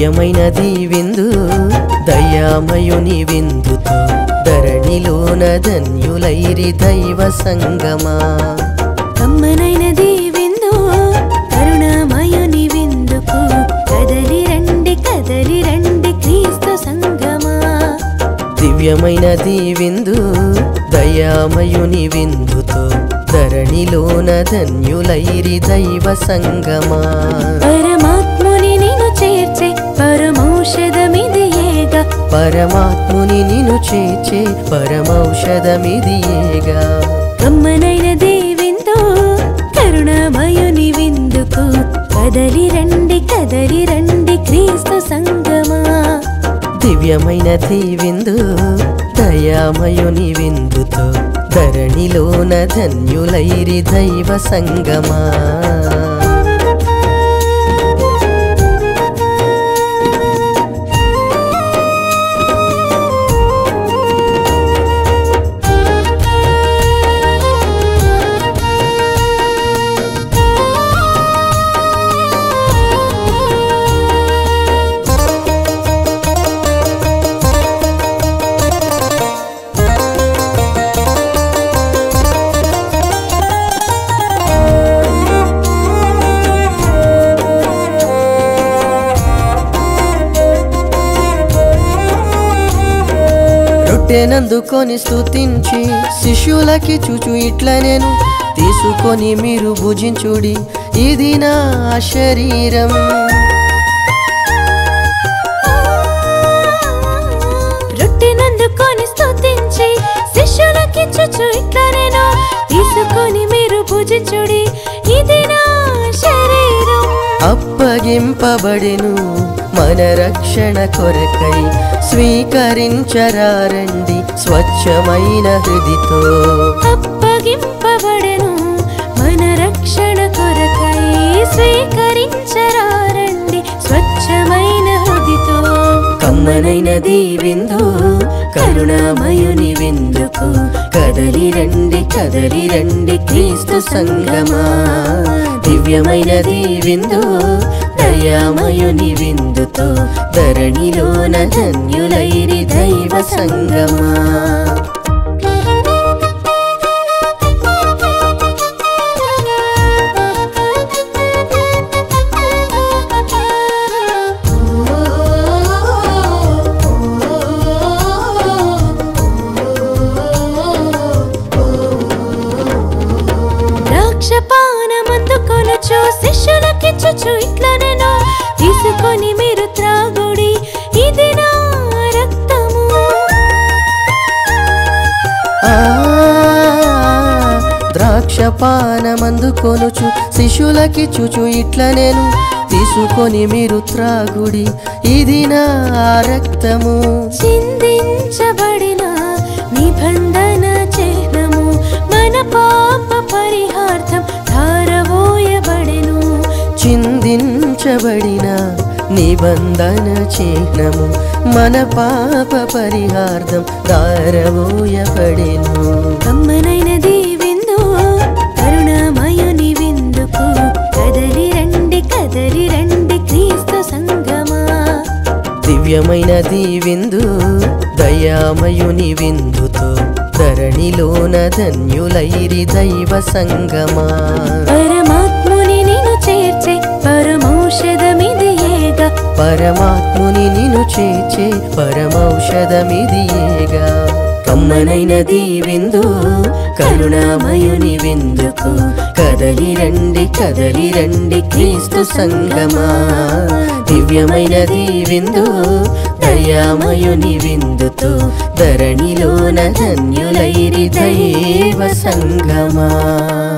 దివ్యమైనది విందు దయామయుని విందుతో ధరణిలోన ధన్యులైరి దైవ సంగమా కమ్మనైనది విందు కరుణామయుని విందుకు కదలి రండి కదలి రండి క్రీస్తు సంగమా దివ్యమైనది విందు దయామయుని విందుతో ధరణిలోన ధన్యులైరి దైవ సంగమా పరమాత్ముని నిన్ను చేర్చే పరమౌషధమిది ఏగా పరమాత్ముని నిను చేచే పరమౌషధమిది ఏగా కమ్మనైనది విందు కరుణామయుని విందుకు కదలి రండి కదలి రండి క్రీస్తు సంగమా దివ్యమైనది విందు దయామయుని విందుతో ధరణిలోన ధన్యులైరి దైవ సంగమా రొట్టెనందుకొని స్తుతించి శిష్యులకి చూచు ఇట్ల నేను తీసుకొని మీరు భుజించుడి ఇది నా శరీరం రొట్టెనందుకొని స్తుతించి శిష్యులకి చుచు ఇట్లా నేను తీసుకొని మీరు పూజించుడి ఇది నా శరీరం అప్పగింపబడెను మన రక్షణ కొరకై స్వీకరించరారండి స్వచ్ఛమైన హృదితో అప్పగింపబడెను మన రక్షణ కొరకై స్వీకరించరారండి స్వచ్ఛమైన హృదితో కమ్మనైనది విందు కరుణామయుని విందుకు కదలి రండి కదలి రండి క్రీస్తు సంగమా దివ్యమైనది విందు దయామయుని విందుతో ధరణిలోన ధన్యులైరి దైవ సంగమా ద్రాక్ష పానమందుకొనుచు శిష్యులకిచ్చుచు ఇట్లా నేను తీసుకొని మీరు త్రాగుడి ఇది నా రక్తము ఆ ద్రాక్ష పానమందు కొనుచు శిష్యులకి చూచు ఇట్ల నేను తీసుకొని మీరు త్రాగుడి ఇది నా రక్తము చిందించబడిన నిబంధన చిహ్నము మన పాప పరిహార్థం ధారవోయబడెను చిందించబడిన నిబంధన చిహ్నము మన పాప పరిహార్థం దారవోయబడెను కమ్మనైనది విందు కరుణామయుని విందుకు కదలి రండి కదలి రండి క్రీస్తు సంగమా దివ్యమైనది విందు దయామయుని విందుతో ధరణిలోన ధన్యులైరి దైవ సంగమా పరమాత్ముని నిన్ను చేర్చే పరమౌషధమిది ఏగా పరమాత్ముని నిను చేచే పరమౌషధమిది ఏగా కమ్మనైనది విందు కరుణామయుని విందుకు కదలి రండి కదలి రండి క్రీస్తు సంగమా దివ్యమైనది విందు దయామయుని విందుతో ధరణిలోన ధన్యులైరి దైవ సంగమా